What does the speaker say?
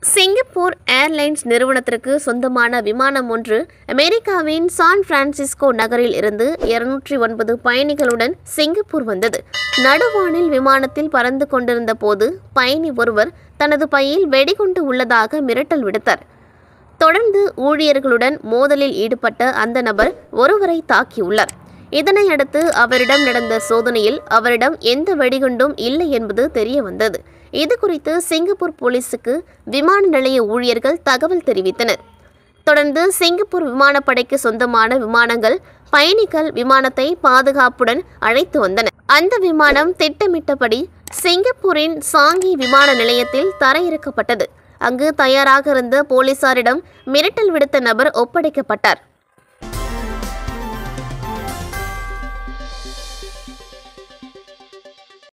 Singapore airlines நிறுவனத்திற்கு சொந்தமான விமானம் ஒன்று அமெரிக்காவின் சான் பிரான்சிஸ்கோ நகரில் இருந்து இருநூற்றி ஒன்பது பயணிகளுடன் சிங்கப்பூர் வந்தது நடுவானில் விமானத்தில் பறந்து கொண்டிருந்த போது பயணி ஒருவர் தனது பையில் வெடிகுண்டு உள்ளதாக மிரட்டல் விடுத்தார் தொடர்ந்து ஊழியர்களுடன் மோதலில் ஈடுபட்ட அந்த நபர் ஒருவரை தாக்கியுள்ளார் இதனையடுத்து அவரிடம் நடந்த சோதனையில் அவரிடம் எந்த வெடிகுண்டும் இல்லை என்பது தெரிய வந்தது இது குறித்து சிங்கப்பூர் போலீசுக்கு விமான நிலைய ஊழியர்கள் தகவல் தெரிவித்தனர் தொடர்ந்து சிங்கப்பூர் விமானப்படைக்கு சொந்தமான விமானங்கள் பயணிகள் விமானத்தை பாதுகாப்புடன் அழைத்து வந்தன அந்த விமானம் திட்டமிட்டபடி சிங்கப்பூரின் சாங்கி விமான நிலையத்தில் தரையிறக்கப்பட்டது அங்கு தயாராக இருந்த போலீசாரிடம் மிரட்டல் விடுத்த நபர் ஒப்படைக்கப்பட்டார்